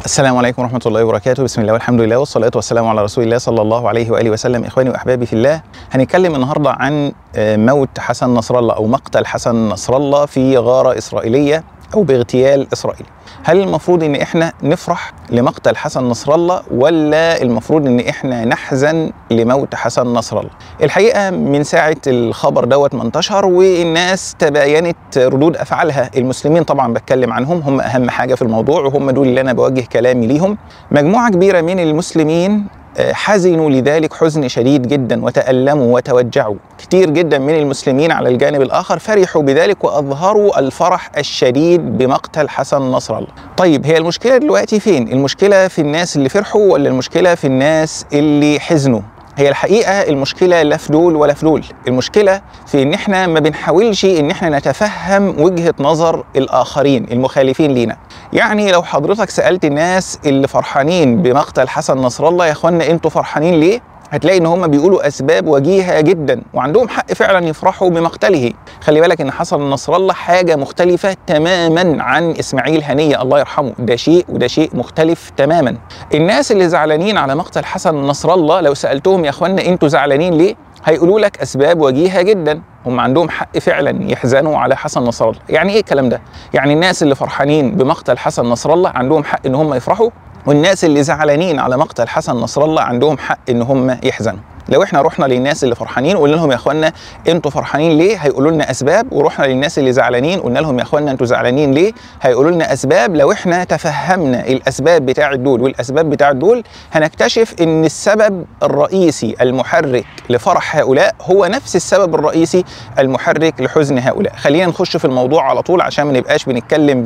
السلام عليكم ورحمة الله وبركاته بسم الله والحمد لله والصلاة والسلام على رسول الله صلى الله عليه وآله وسلم إخواني وأحبابي في الله هنتكلم النهاردة عن موت حسن نصر الله أو مقتل حسن نصر الله في غارة إسرائيلية أو باغتيال إسرائيلي هل المفروض ان احنا نفرح لمقتل حسن نصر الله ولا المفروض ان احنا نحزن لموت حسن نصر الله الحقيقه من ساعه الخبر دوت ما انتشر والناس تباينت ردود افعالها المسلمين طبعا بتكلم عنهم هم اهم حاجه في الموضوع وهم دول اللي انا بوجه كلامي ليهم مجموعه كبيره من المسلمين حزنوا لذلك حزن شديد جدا وتألموا وتوجعوا كتير جدا من المسلمين على الجانب الآخر فرحوا بذلك وأظهروا الفرح الشديد بمقتل حسن نصر الله طيب هي المشكلة دلوقتي فين؟ المشكلة في الناس اللي فرحوا ولا المشكلة في الناس اللي حزنوا؟ هي الحقيقة المشكلة لا في دول ولا في دول المشكلة في ان احنا ما بنحاولش ان احنا نتفهم وجهة نظر الاخرين المخالفين لينا يعني لو حضرتك سألت الناس اللي فرحانين بمقتل حسن نصر الله يا اخوانا انتوا فرحانين ليه هتلاقي ان هم بيقولوا اسباب وجيهه جدا وعندهم حق فعلا يفرحوا بمقتله خلي بالك ان حسن نصر الله حاجه مختلفه تماما عن اسماعيل هنيه الله يرحمه ده شيء وده شيء مختلف تماما الناس اللي زعلانين على مقتل حسن نصر الله لو سالتهم يا اخوانا انتوا زعلانين ليه هيقولوا لك اسباب وجيهه جدا هم عندهم حق فعلا يحزنوا على حسن نصر الله يعني ايه الكلام ده يعني الناس اللي فرحانين بمقتل حسن نصر الله عندهم حق ان هم يفرحوا والناس اللي زعلانين على مقتل حسن نصر الله عندهم حق ان هم يحزنوا لو احنا رحنا للناس اللي فرحانين وقلنا لهم يا اخوانا انتوا فرحانين ليه هيقولوا لنا اسباب ورحنا للناس اللي زعلانين قلنا لهم يا اخوانا انتوا زعلانين ليه هيقولوا لنا اسباب لو احنا تفهمنا الاسباب بتاعه دول والاسباب بتاعه دول هنكتشف ان السبب الرئيسي المحرك لفرح هؤلاء هو نفس السبب الرئيسي المحرك لحزن هؤلاء خلينا نخش في الموضوع على طول عشان ما نبقاش بنتكلم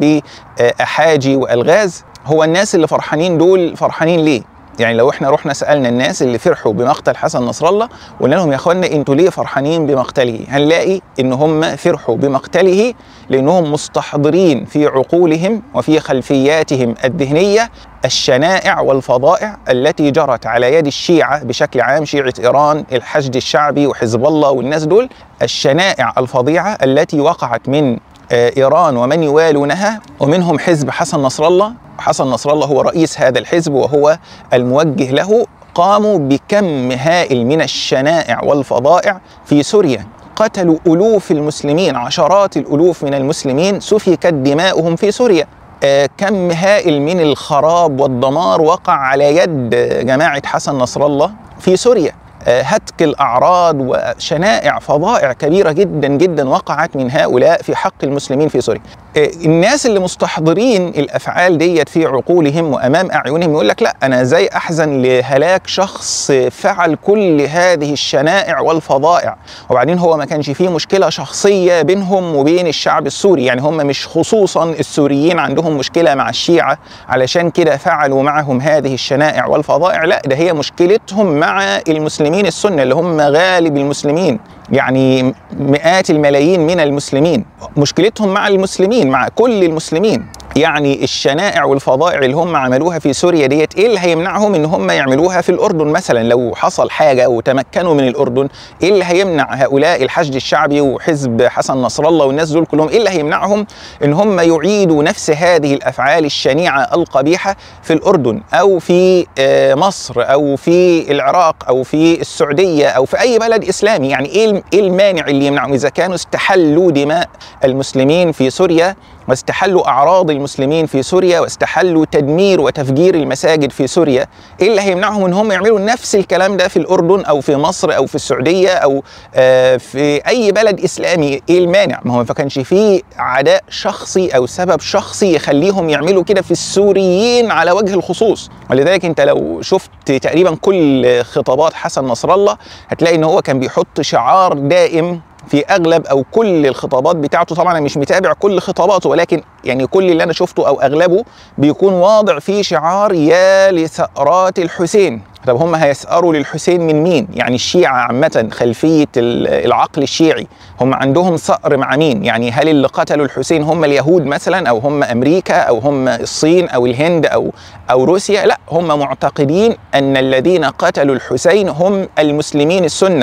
باحاجي والغاز هو الناس اللي فرحانين دول فرحانين ليه يعني لو احنا رحنا سالنا الناس اللي فرحوا بمقتل حسن نصر الله وقلنا لهم يا اخوانا انتوا ليه فرحانين بمقتله هنلاقي ان هم فرحوا بمقتله لانهم مستحضرين في عقولهم وفي خلفياتهم الذهنيه الشنائع والفظائع التي جرت على يد الشيعه بشكل عام شيعه ايران الحشد الشعبي وحزب الله والناس دول الشنائع الفظيعه التي وقعت من ايران ومن يوالونها ومنهم حزب حسن نصر الله حسن نصر الله هو رئيس هذا الحزب وهو الموجه له قاموا بكم هائل من الشنائع والفظائع في سوريا قتلوا الوف المسلمين عشرات الالوف من المسلمين سفكت دماؤهم في سوريا آه كم هائل من الخراب والدمار وقع على يد جماعه حسن نصر الله في سوريا هتك الاعراض وشنائع فظائع كبيره جدا جدا وقعت من هؤلاء في حق المسلمين في سوريا. الناس اللي مستحضرين الافعال ديت في عقولهم وامام اعينهم يقول لك لا انا ازاي احزن لهلاك شخص فعل كل هذه الشنائع والفظائع وبعدين هو ما كانش فيه مشكله شخصيه بينهم وبين الشعب السوري يعني هم مش خصوصا السوريين عندهم مشكله مع الشيعه علشان كده فعلوا معهم هذه الشنائع والفظائع لا ده هي مشكلتهم مع المسلمين المسلمين السنه اللي هم غالب المسلمين يعني مئات الملايين من المسلمين مشكلتهم مع المسلمين مع كل المسلمين يعني الشنائع والفظائع اللي هم عملوها في سوريا ديت ايه اللي هيمنعهم ان هم يعملوها في الاردن مثلا لو حصل حاجه وتمكنوا من الاردن ايه اللي هيمنع هؤلاء الحشد الشعبي وحزب حسن نصر الله والناس دول كلهم ايه اللي هيمنعهم ان هم يعيدوا نفس هذه الافعال الشنيعه القبيحه في الاردن او في مصر او في العراق او في السعوديه او في اي بلد اسلامي يعني ايه ايه المانع اللي يمنعهم اذا كانوا استحلوا دماء المسلمين في سوريا واستحلوا اعراض المسلمين في سوريا واستحلوا تدمير وتفجير المساجد في سوريا ايه اللي هيمنعهم ان هم يعملوا نفس الكلام ده في الاردن او في مصر او في السعوديه او آه في اي بلد اسلامي ايه المانع ما هو ما كانش فيه عداء شخصي او سبب شخصي يخليهم يعملوا كده في السوريين على وجه الخصوص ولذلك انت لو شفت تقريبا كل خطابات حسن نصر الله هتلاقي ان هو كان بيحط شعار دائم في اغلب او كل الخطابات بتاعته طبعا انا مش متابع كل خطاباته ولكن يعني كل اللي انا شفته او اغلبه بيكون واضع فيه شعار يا لثأرات الحسين طب هم هيسأروا للحسين من مين؟ يعني الشيعة عامة خلفية العقل الشيعي هم عندهم صقر مع مين؟ يعني هل اللي قتلوا الحسين هم اليهود مثلا أو هم أمريكا أو هم الصين أو الهند أو أو روسيا؟ لا هم معتقدين أن الذين قتلوا الحسين هم المسلمين السنة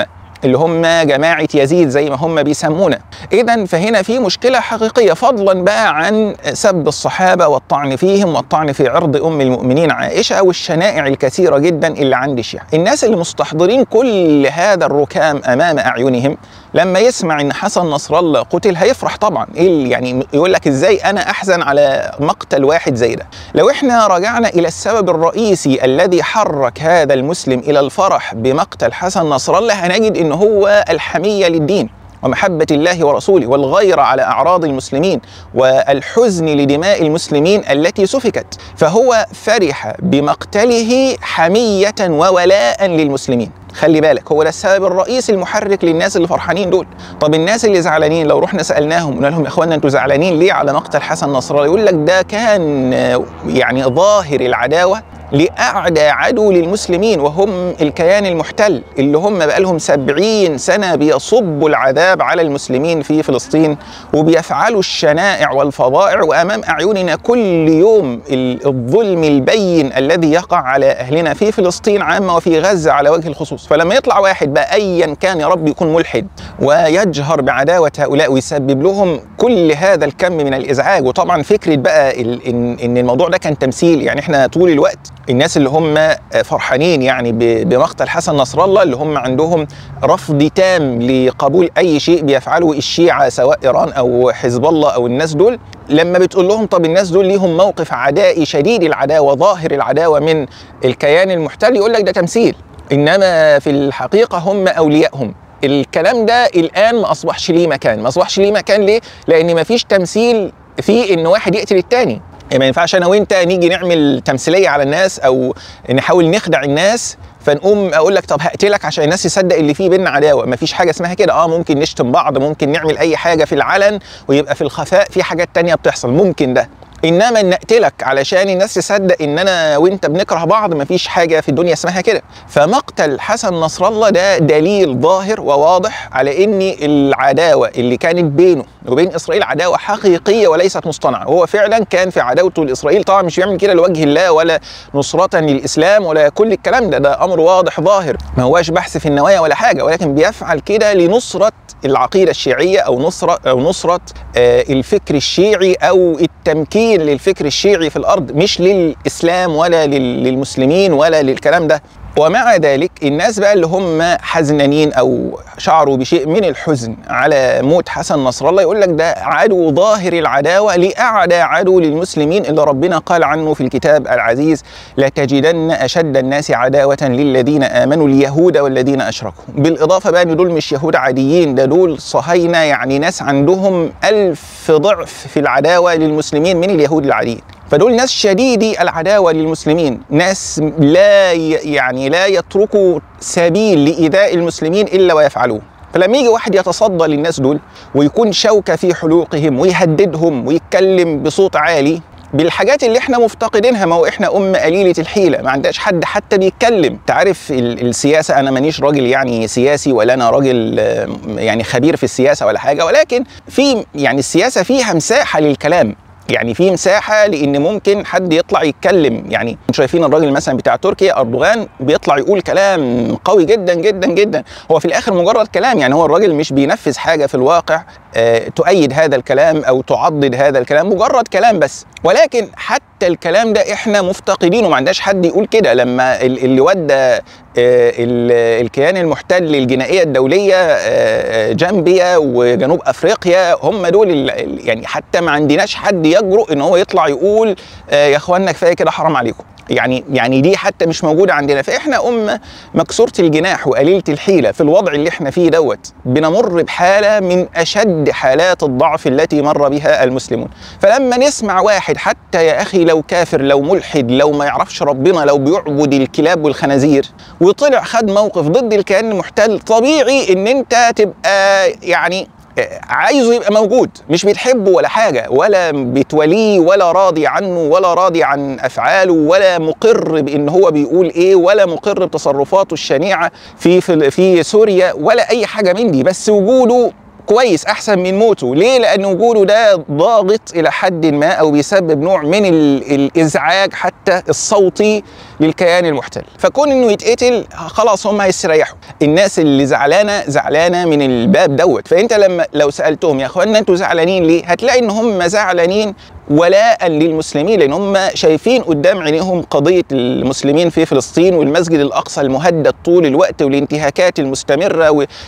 اللي هم جماعه يزيد زي ما هم بيسمونا اذا فهنا في مشكله حقيقيه فضلا بقى عن سب الصحابه والطعن فيهم والطعن في عرض ام المؤمنين عائشه والشنائع الكثيره جدا اللي عند الشيعه الناس اللي مستحضرين كل هذا الركام امام اعينهم لما يسمع ان حسن نصر الله قتل هيفرح طبعا ايه يعني يقول لك ازاي انا احزن على مقتل واحد زي ده لو احنا رجعنا الى السبب الرئيسي الذي حرك هذا المسلم الى الفرح بمقتل حسن نصر الله هنجد ان هو الحميه للدين ومحبة الله ورسوله والغيرة على أعراض المسلمين والحزن لدماء المسلمين التي سفكت فهو فرح بمقتله حمية وولاء للمسلمين خلي بالك هو ده السبب الرئيسي المحرك للناس اللي فرحانين دول طب الناس اللي زعلانين لو رحنا سالناهم قلنا لهم يا اخوانا انتوا زعلانين ليه على مقتل حسن نصر الله يقول لك ده كان يعني ظاهر العداوه لأعدى عدو للمسلمين وهم الكيان المحتل اللي هم بقالهم سبعين سنة بيصبوا العذاب على المسلمين في فلسطين وبيفعلوا الشنائع والفظائع وأمام أعيننا كل يوم الظلم البين الذي يقع على أهلنا في فلسطين عامة وفي غزة على وجه الخصوص فلما يطلع واحد بقى أيا كان يا رب يكون ملحد ويجهر بعداوة هؤلاء ويسبب لهم كل هذا الكم من الإزعاج وطبعا فكرة بقى إن الموضوع ده كان تمثيل يعني احنا طول الوقت الناس اللي هم فرحانين يعني بمقتل حسن نصر الله اللي هم عندهم رفض تام لقبول اي شيء بيفعله الشيعه سواء ايران او حزب الله او الناس دول لما بتقول لهم طب الناس دول ليهم موقف عدائي شديد العداوه ظاهر العداوه من الكيان المحتل يقول لك ده تمثيل انما في الحقيقه هم اوليائهم الكلام ده الان ما اصبحش ليه مكان ما اصبحش ليه مكان ليه لان ما فيش تمثيل في ان واحد يقتل التاني يعني ما ينفعش انا وانت نيجي نعمل تمثيليه على الناس او نحاول نخدع الناس فنقوم اقول لك طب هقتلك عشان الناس تصدق اللي فيه بينا عداوه مفيش حاجه اسمها كده اه ممكن نشتم بعض ممكن نعمل اي حاجه في العلن ويبقى في الخفاء في حاجات تانية بتحصل ممكن ده انما ان اقتلك علشان الناس تصدق ان انا وانت بنكره بعض مفيش حاجه في الدنيا اسمها كده فمقتل حسن نصر الله ده دليل ظاهر وواضح على ان العداوه اللي كانت بينه وبين اسرائيل عداوه حقيقيه وليست مصطنعه وهو فعلا كان في عداوته لاسرائيل طبعا مش بيعمل كده لوجه الله ولا نصره للاسلام ولا كل الكلام ده ده امر واضح ظاهر ما هواش بحث في النوايا ولا حاجه ولكن بيفعل كده لنصره العقيده الشيعيه او نصره او نصره آه الفكر الشيعي او التمكين للفكر الشيعي في الارض مش للاسلام ولا للمسلمين ولا للكلام ده ومع ذلك الناس بقى اللي هم حزنانين او شعروا بشيء من الحزن على موت حسن نصر الله يقول لك ده عدو ظاهر العداوه لاعدى عدو للمسلمين اللي ربنا قال عنه في الكتاب العزيز لتجدن اشد الناس عداوه للذين امنوا اليهود والذين اشركوا بالاضافه بقى ان دول مش يهود عاديين ده دول صهاينه يعني ناس عندهم ألف ضعف في العداوه للمسلمين من اليهود العاديين فدول ناس شديدي العداوه للمسلمين ناس لا يعني لا يتركوا سبيل لايذاء المسلمين الا ويفعلوه فلما يجي واحد يتصدى للناس دول ويكون شوكه في حلوقهم ويهددهم ويتكلم بصوت عالي بالحاجات اللي احنا مفتقدينها ما هو احنا امه قليله الحيله ما عندناش حد حتى بيتكلم تعرف السياسه انا مانيش راجل يعني سياسي ولا انا راجل يعني خبير في السياسه ولا حاجه ولكن في يعني السياسه فيها مساحه للكلام يعني في مساحه لان ممكن حد يطلع يتكلم يعني انتوا شايفين الراجل مثلا بتاع تركيا اردوغان بيطلع يقول كلام قوي جدا جدا جدا هو في الاخر مجرد كلام يعني هو الراجل مش بينفذ حاجه في الواقع آه تؤيد هذا الكلام او تعضد هذا الكلام مجرد كلام بس ولكن حتى الكلام ده احنا مفتقدينه ما عندناش حد يقول كده لما اللي ودى الكيان المحتل الجنائيه الدوليه جامبيا وجنوب افريقيا هم دول يعني حتى ما عندناش حد يجرؤ ان هو يطلع يقول يا اخوانا كفايه كده حرام عليكم يعني يعني دي حتى مش موجوده عندنا فاحنا امه مكسوره الجناح وقليله الحيله في الوضع اللي احنا فيه دوت بنمر بحاله من اشد حالات الضعف التي مر بها المسلمون فلما نسمع واحد حتى يا اخي لو كافر لو ملحد لو ما يعرفش ربنا لو بيعبد الكلاب والخنازير وطلع خد موقف ضد الكيان المحتل طبيعي ان انت تبقى يعني عايزه يبقى موجود مش بتحبه ولا حاجه ولا بتوليه ولا راضي عنه ولا راضي عن افعاله ولا مقر بان هو بيقول ايه ولا مقر بتصرفاته الشنيعه في في, في سوريا ولا اي حاجه من دي بس وجوده كويس احسن من موته ليه لان وجوده ده ضاغط الى حد ما او بيسبب نوع من ال- الازعاج حتى الصوتي للكيان المحتل فكون انه يتقتل خلاص هم هيستريحوا الناس اللي زعلانه زعلانه من الباب دوت فانت لما لو سالتهم يا اخوانا انتوا زعلانين ليه هتلاقي ان هم زعلانين ولاء للمسلمين لان هم شايفين قدام عينيهم قضيه المسلمين في فلسطين والمسجد الاقصى المهدد طول الوقت والانتهاكات المستمره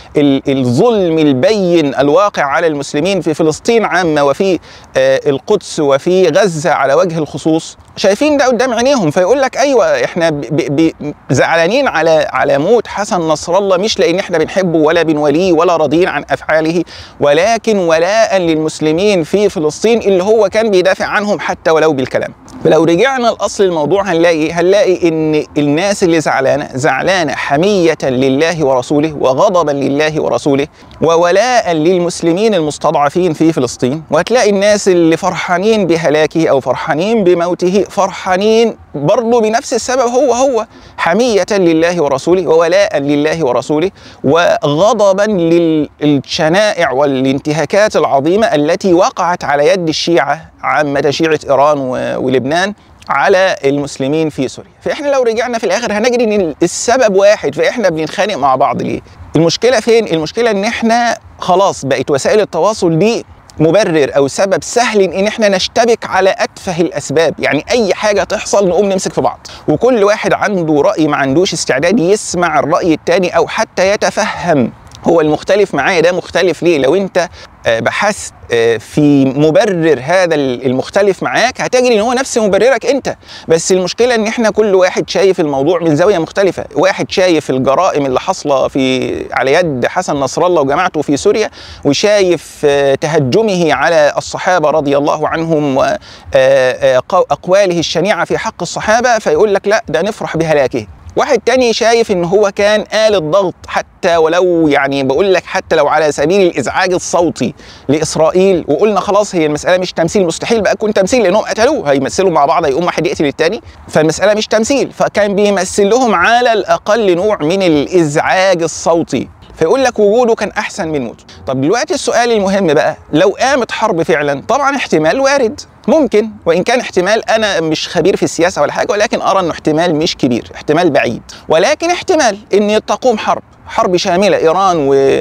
والظلم البين الواقع على المسلمين في فلسطين عامه وفي آه، القدس وفي غزه على وجه الخصوص شايفين ده قدام عينيهم فيقول لك ايوه احنا ب- ب- ب- زعلانين على على موت حسن نصر الله مش لان احنا بنحبه ولا بنوليه ولا راضيين عن افعاله ولكن ولاء للمسلمين في فلسطين اللي هو كان بيدافع عنهم حتى ولو بالكلام فلو رجعنا لاصل الموضوع هنلاقي هنلاقي ان الناس اللي زعلانه زعلانه حميه لله ورسوله وغضبا لله ورسوله وولاء للمسلمين المستضعفين في فلسطين وهتلاقي الناس اللي فرحانين بهلاكه او فرحانين بموته فرحانين برضه بنفس السبب هو هو حميه لله ورسوله وولاء لله ورسوله وغضبا للشنائع والانتهاكات العظيمه التي وقعت على يد الشيعه عامه شيعه ايران و- ولبنان على المسلمين في سوريا فاحنا لو رجعنا في الاخر هنجد ان السبب واحد فاحنا بنتخانق مع بعض ليه المشكله فين المشكله ان احنا خلاص بقت وسائل التواصل دي مبرر او سبب سهل ان احنا نشتبك على اتفه الاسباب يعني اي حاجه تحصل نقوم نمسك في بعض وكل واحد عنده راي ما عندوش استعداد يسمع الراي التاني او حتى يتفهم هو المختلف معايا ده مختلف ليه لو انت آه، بحثت آه، في مبرر هذا المختلف معاك هتجد ان هو نفس مبررك انت بس المشكله ان احنا كل واحد شايف الموضوع من زاويه مختلفه واحد شايف الجرائم اللي حاصله في على يد حسن نصر الله وجماعته في سوريا وشايف آه، تهجمه على الصحابه رضي الله عنهم واقواله الشنيعه في حق الصحابه فيقول لك لا ده نفرح بهلاكه واحد تاني شايف ان هو كان آلة ضغط حتى ولو يعني بقول لك حتى لو على سبيل الازعاج الصوتي لاسرائيل وقلنا خلاص هي المساله مش تمثيل مستحيل بقى يكون تمثيل لانهم قتلوه هيمثلوا مع بعض هيقوم واحد يقتل التاني فالمساله مش تمثيل فكان بيمثل لهم على الاقل نوع من الازعاج الصوتي فيقول لك وجوده كان احسن من موته طب دلوقتي السؤال المهم بقى لو قامت حرب فعلا طبعا احتمال وارد ممكن وان كان احتمال انا مش خبير في السياسه ولا حاجه ولكن ارى انه احتمال مش كبير احتمال بعيد ولكن احتمال ان تقوم حرب حرب شامله ايران و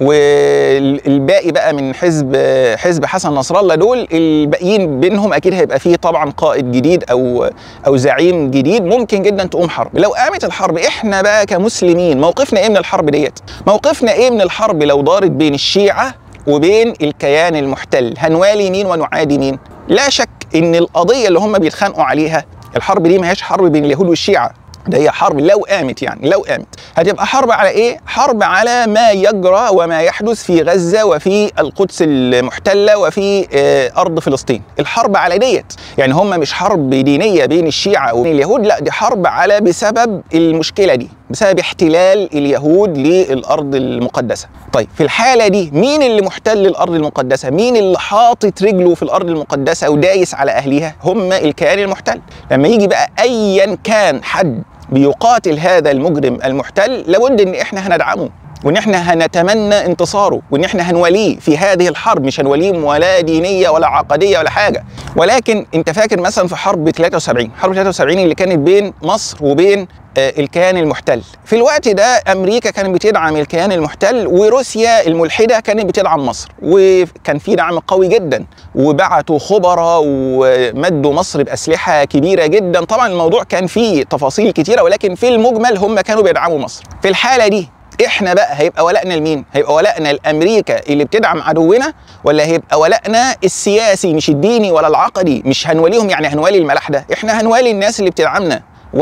والباقي بقى من حزب حزب حسن نصر الله دول الباقيين بينهم اكيد هيبقى فيه طبعا قائد جديد او او زعيم جديد ممكن جدا تقوم حرب لو قامت الحرب احنا بقى كمسلمين موقفنا ايه من الحرب ديت موقفنا ايه من الحرب لو دارت بين الشيعه وبين الكيان المحتل هنوالي مين ونعادي مين لا شك ان القضيه اللي هم بيتخانقوا عليها الحرب دي ما هيش حرب بين اليهود والشيعه ده هي حرب لو قامت يعني لو قامت هتبقى حرب على ايه؟ حرب على ما يجرى وما يحدث في غزه وفي القدس المحتله وفي آه ارض فلسطين، الحرب على ديت، يعني هم مش حرب دينيه بين الشيعه وبين اليهود، لا دي حرب على بسبب المشكله دي، بسبب احتلال اليهود للارض المقدسه. طيب في الحاله دي مين اللي محتل الارض المقدسه؟ مين اللي حاطط رجله في الارض المقدسه ودايس على اهلها؟ هم الكيان المحتل. لما يجي بقى ايا كان حد بيقاتل هذا المجرم المحتل لابد ان احنا هندعمه وان احنا هنتمنى انتصاره وان احنا هنوليه في هذه الحرب مش هنوليه ولا دينيه ولا عقديه ولا حاجه ولكن انت فاكر مثلا في حرب 73 حرب 73 اللي كانت بين مصر وبين آه الكيان المحتل في الوقت ده امريكا كانت بتدعم الكيان المحتل وروسيا الملحده كانت بتدعم مصر وكان في دعم قوي جدا وبعتوا خبراء ومدوا مصر باسلحه كبيره جدا طبعا الموضوع كان فيه تفاصيل كتيره ولكن في المجمل هم كانوا بيدعموا مصر في الحاله دي احنا بقى هيبقى ولائنا لمين؟ هيبقى ولائنا لامريكا اللي بتدعم عدونا ولا هيبقى ولائنا السياسي مش الديني ولا العقدي مش هنوليهم يعني هنوالي الملاحده احنا هنوالي الناس اللي بتدعمنا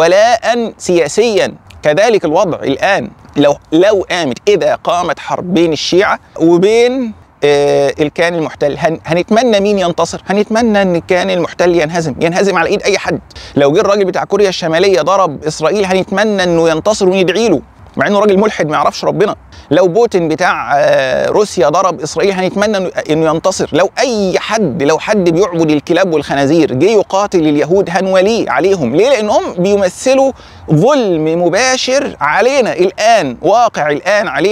ولاء سياسيا كذلك الوضع الان لو لو قامت اذا قامت حرب بين الشيعه وبين آه الكيان المحتل هن هنتمنى مين ينتصر هنتمنى ان الكيان المحتل ينهزم ينهزم على ايد اي حد لو جه الراجل بتاع كوريا الشماليه ضرب اسرائيل هنتمنى انه ينتصر وندعي له مع انه راجل ملحد ما يعرفش ربنا لو بوتين بتاع روسيا ضرب اسرائيل هنتمنى انه ينتصر لو اي حد لو حد بيعبد الكلاب والخنازير جه يقاتل اليهود هنوليه عليهم ليه لانهم بيمثلوا ظلم مباشر علينا الان واقع الان علينا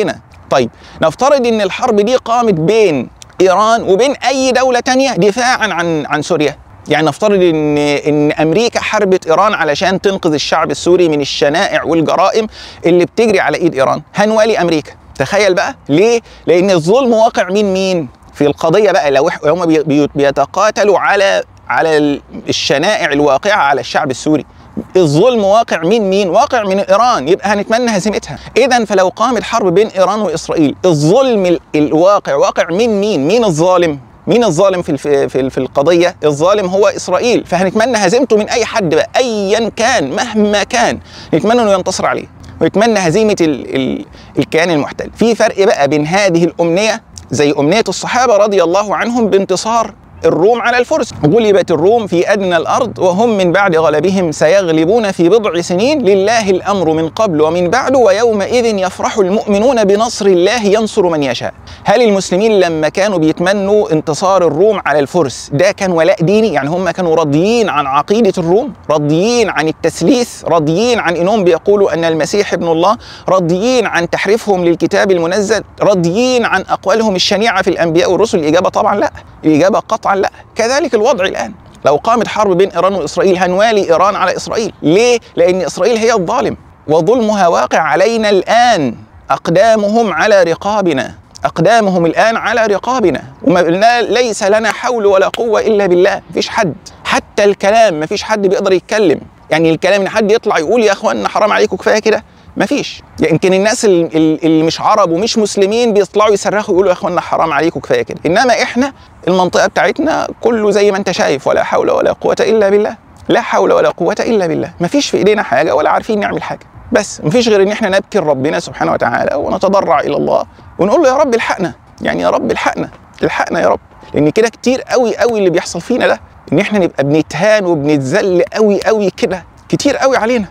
طيب نفترض ان الحرب دي قامت بين ايران وبين اي دوله تانية دفاعا عن عن سوريا يعني نفترض ان ان امريكا حاربت ايران علشان تنقذ الشعب السوري من الشنائع والجرائم اللي بتجري على ايد ايران هنوالي امريكا تخيل بقى ليه لان الظلم واقع مين مين في القضيه بقى لو هم بيتقاتلوا على على الشنائع الواقعه على الشعب السوري الظلم واقع من مين؟ واقع من ايران يبقى هنتمنى هزيمتها، اذا فلو قامت حرب بين ايران واسرائيل، الظلم الواقع واقع من مين؟ مين الظالم؟ مين الظالم في في في القضيه؟ الظالم هو اسرائيل، فهنتمنى هزيمته من اي حد بقى ايا كان مهما كان، نتمنى انه ينتصر عليه، ويتمنى هزيمه ال ال الكيان المحتل، في فرق بقى بين هذه الامنيه زي امنيه الصحابه رضي الله عنهم بانتصار الروم على الفرس غلبت الروم في أدنى الأرض وهم من بعد غلبهم سيغلبون في بضع سنين لله الأمر من قبل ومن بعد ويومئذ يفرح المؤمنون بنصر الله ينصر من يشاء هل المسلمين لما كانوا بيتمنوا انتصار الروم على الفرس ده كان ولاء ديني يعني هم كانوا راضيين عن عقيدة الروم راضيين عن التثليث راضيين عن انهم بيقولوا ان المسيح ابن الله راضيين عن تحريفهم للكتاب المنزل راضيين عن اقوالهم الشنيعة في الانبياء والرسل الاجابة طبعا لا الاجابة قطعا لا كذلك الوضع الان لو قامت حرب بين ايران واسرائيل هنوالي ايران على اسرائيل ليه لان اسرائيل هي الظالم وظلمها واقع علينا الان اقدامهم على رقابنا اقدامهم الان على رقابنا وما ليس لنا حول ولا قوه الا بالله مفيش حد حتى الكلام مفيش حد بيقدر يتكلم يعني الكلام ان حد يطلع يقول يا اخوانا حرام عليكم كفايه كده مفيش يعني يمكن الناس اللي مش عرب ومش مسلمين بيطلعوا يصرخوا يقولوا يا اخوانا حرام عليكم كفايه كده انما احنا المنطقه بتاعتنا كله زي ما انت شايف ولا حول ولا قوه الا بالله لا حول ولا قوه الا بالله مفيش في ايدينا حاجه ولا عارفين نعمل حاجه بس مفيش غير ان احنا نبكي ربنا سبحانه وتعالى ونتضرع الى الله ونقول له يا رب الحقنا يعني يا رب الحقنا الحقنا يا رب لان كده كتير قوي قوي اللي بيحصل فينا ده ان احنا نبقى بنتهان وبنتذل قوي قوي كده كتير قوي علينا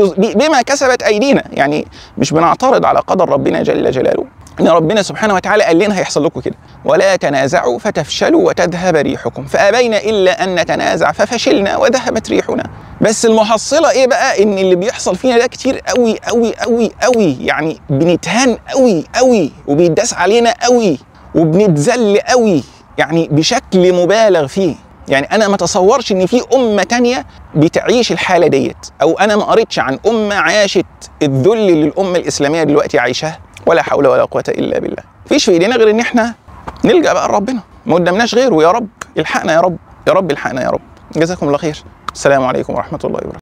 بما كسبت ايدينا يعني مش بنعترض على قدر ربنا جل جلاله ان ربنا سبحانه وتعالى قال لنا هيحصل لكم كده ولا تنازعوا فتفشلوا وتذهب ريحكم فابينا الا ان نتنازع ففشلنا وذهبت ريحنا بس المحصله ايه بقى ان اللي بيحصل فينا ده كتير قوي قوي قوي قوي يعني بنتهان قوي قوي وبيداس علينا قوي وبنتذل قوي يعني بشكل مبالغ فيه يعني انا ما اتصورش ان في امه تانية بتعيش الحاله ديت او انا ما قريتش عن امه عاشت الذل اللي الامه الاسلاميه دلوقتي عايشاه ولا حول ولا قوه الا بالله مفيش في ايدينا غير ان احنا نلجا بقى لربنا ما قدامناش غيره يا رب الحقنا يا رب يا رب الحقنا يا رب جزاكم الله خير السلام عليكم ورحمه الله وبركاته